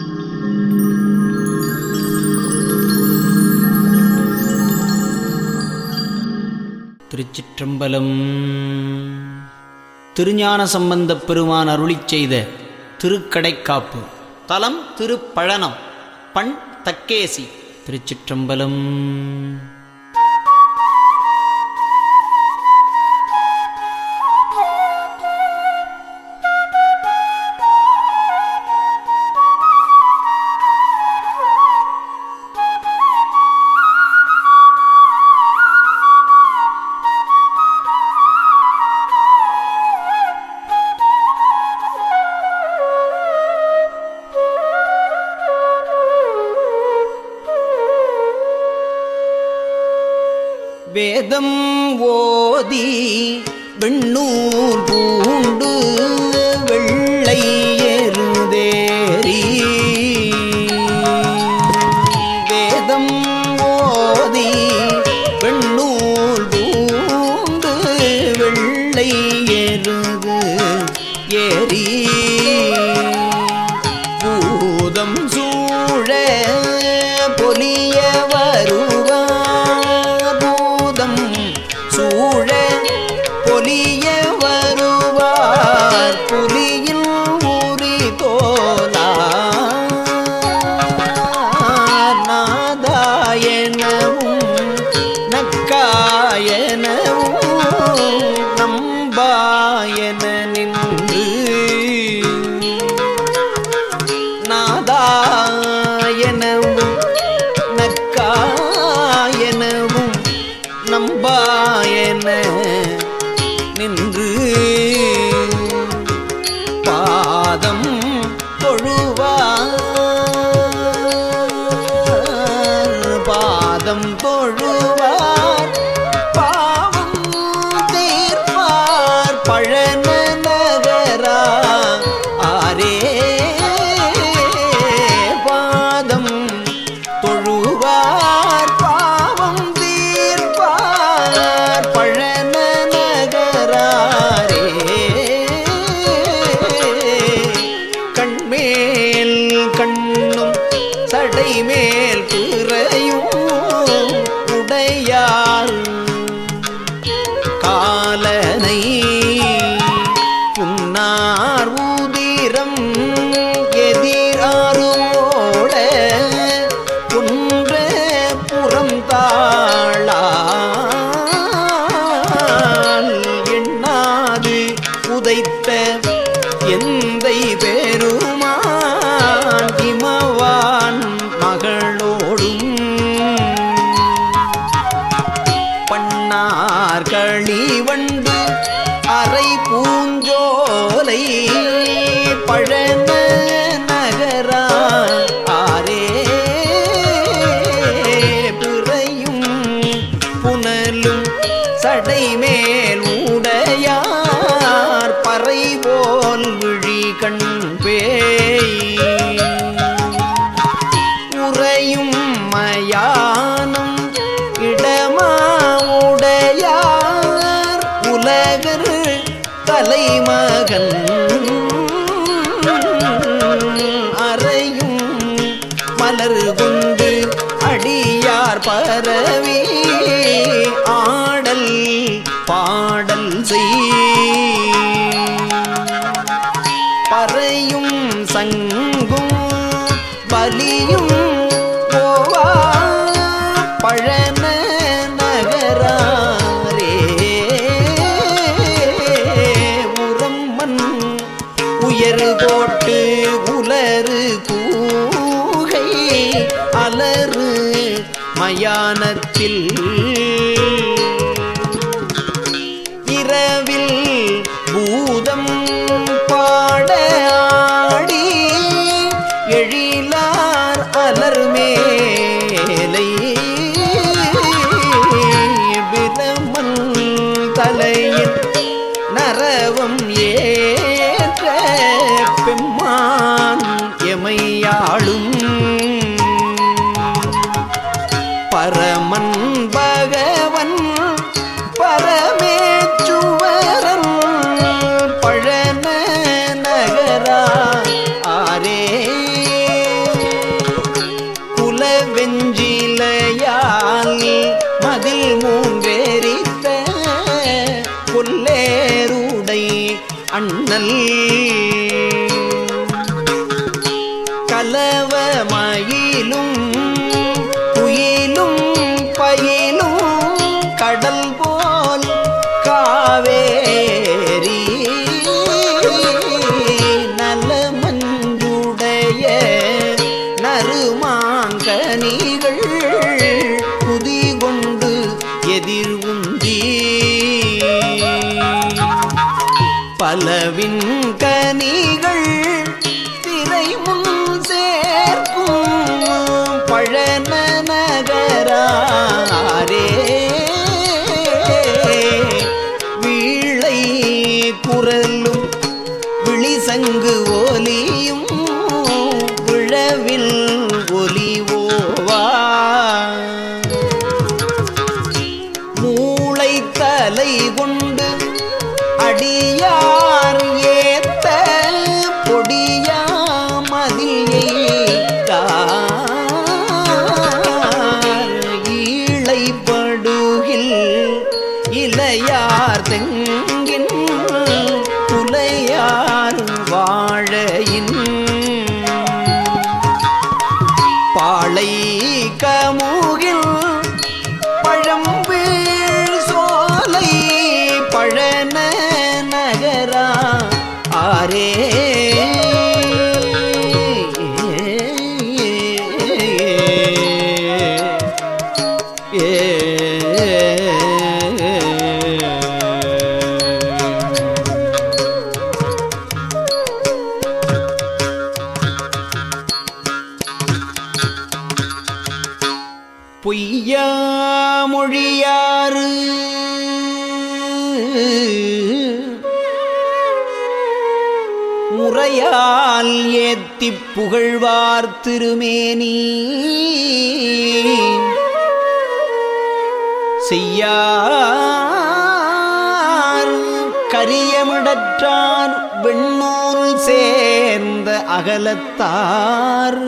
திருச்சிற்றம்பலம் திருஞான சம்பந்தப் பெருமான் அருளிச் செய்த திருக்கடைக்காப்பு தலம் திருப்பழனம் பண் தக்கேசி திருச்சிற்றம்பலம் வேதம் ஓதி வெண்ணூர் பூண்டு வெள்ளை எருதேரி வேதம் ஓதி வெண்ணூர் பூண்டு வெள்ளை எருது ஏரி பூதம் சூழ பொலிய வருவார் பூதம் சூழ பொலிய வருவார் புலியில் ஊறி தோலா நாதாயனவும் நக்காயனவும் நம்பாயன நின்று நாதாயனவும் நக்காயனவும் நம்பாயன நின்று பாதம் தொழுவார் பாதம் தொழுவார் பாவம் தீர்ப்பார் பழன நகரா ஆரே பாதம் தொழுவார் பாவம் தீர்ப்பார் பழன நகராரே கண்மேல் கண்ணும் சடைமேல் பிறையும் உடையார் காலனை புன்னார் ஊதிரம் எதிராரோட குன்ற புறம் தாழால் எண்ணாது உதைத்த எந்தை பெருமான் இமவான் மகளோடும் பண்ணார் களிவண்டு அரை பூஞ்சோலை பழன நகரா ஆரே பிறையும் புனலும் சடைமேல் உடையார் பறை போல் விழி கண் பேய் உறையும் மயானம் இடமா உடையார் உலகர் தலைமகன் அறையும் மலர் கொண்டு அடியார் பரவி ஆடல் பாடல் செய் பறையும் சங்கும் பலியும் போவா பழன நகராரே உரம்மன் உயர் போட்டு உலரு கூகை அலறு மயானத்தில் இரவில் பூதம் பாட ஆடி எழிலார் அலர் மேலை பிரமன் தலையின் நரவம் ஏற்ற பெம்மான் எமையாளும் பரமன் பகவன் பரமேச்சுவரன் பழன நகரா ஆரே புனல் கலவமயிலும் குயிலும் பயிலும் கடல் போல் காவேரி நலமஞ்சுடைய நறுமாங்கனிகள் குதி கொண்டு எதிர் உந்தி பலவின் கனிகள் திரை முன் சேர்க்கும் பழன நகராரே வீழை குரலும் விழிசங்கு ஒலியும் விழவில் ஒலிவோவா மூளை தலை கொண்டு அடியார் ஏத்த பொடியா ஈழைப்படுகில் இளையார் தெங்கின் புலையார் வாழையின் பாளை கமுகில் பழம்பீழ் சோலை பழன நகரா ஆரே பொய்யா மொழியாறு முறையால் ஏத்திப் புகழ்வார் திருமேனி செய்யார் கரியமிடற்றார் வெண்ணூல் சேர்ந்த அகலத்தார்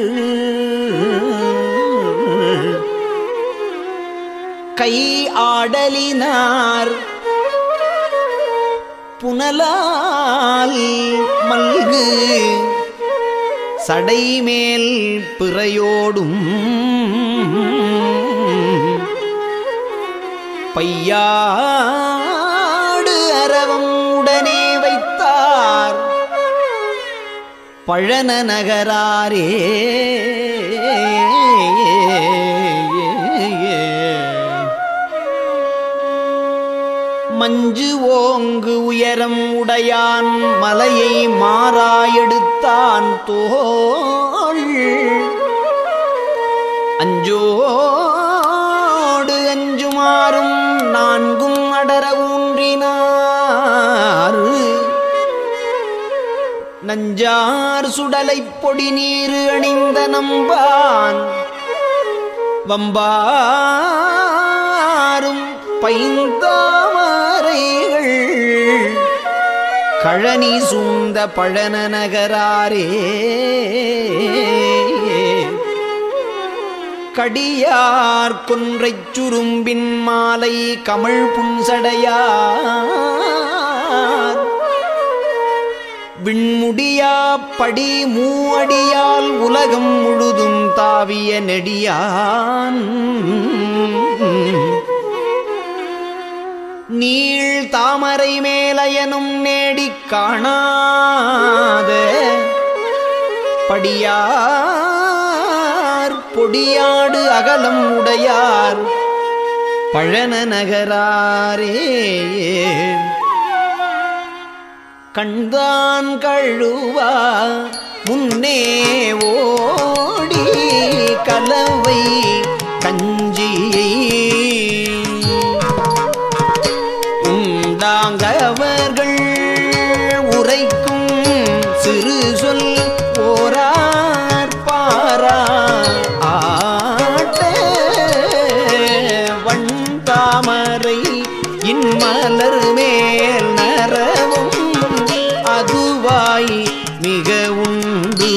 கை ஆடலினார் புனலால் மல்கு சடைமேல் பிறையோடும் பையாடு அரவம் உடனே வைத்தார் பழன நகராரே மஞ்சு ஓங்கு உயரம் உடையான் மலையை மாறாயெடுத்தான் தோள் அஞ்சோடு அஞ்சுமாறும் நான்கும் அடர ஊன்றினார் நஞ்சார் சுடலைப் பொடி நீரு அணிந்த நம்பான் வம்பாரும் பைந்தாமரைகள் கழனி சூழ்ந்த பழன நகராரே கடியார் கொன்றைச் சுரும்பின் மாலை கமழ் புன்சடையார் விண்முடியா படி மூவடியால் உலகம் முழுதும் தாவிய நெடியான் நீள் தாமரை மேலயனும் நேடிக் காணாத படியார் பொடியாடு அகலம் உடையார் பழன நகராரே கண்தான் கழுவா முன்னே ஓடி கலவை கஞ்சியை உண்டாங்கவர்கள் உரைக்கும் சிறு சொல் ஓரார் பாரா ஆட்ட வண் தாமரை இன்மலர் மேல் நரவும் அதுவாய் மிக உண்டு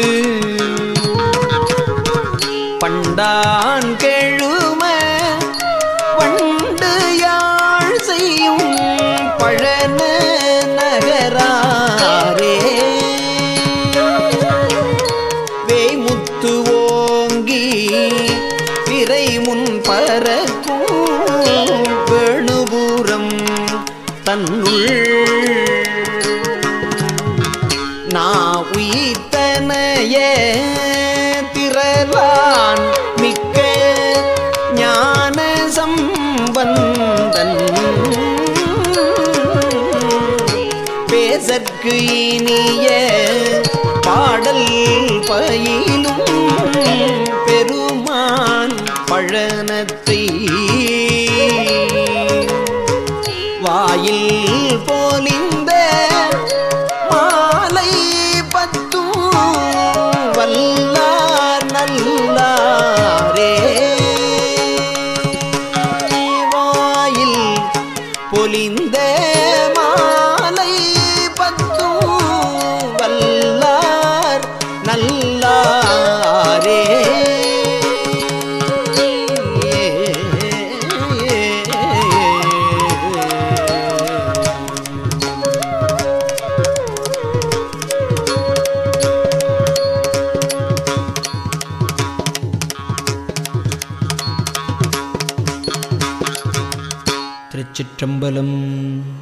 பண்டான் கெழும வண்டு யாழ் செய்யும் பழன நகரா பறக்கும் வேணுபூரம் தன்னுள் நா உயிர்த்தனைய திரளான் மிக்க ஞான சம்பந்தன் பேசற்கு இனிய பாடல் பயிலும் பெருமான் பழனத்தை வாயில் போலிந்த மாலை பத்தும் வல்லார் நல்லாரே வாயில் பொலிந்த மாலை பத்தும் வல்லார் நல்லாரே திருச்சிற்றம்பலம்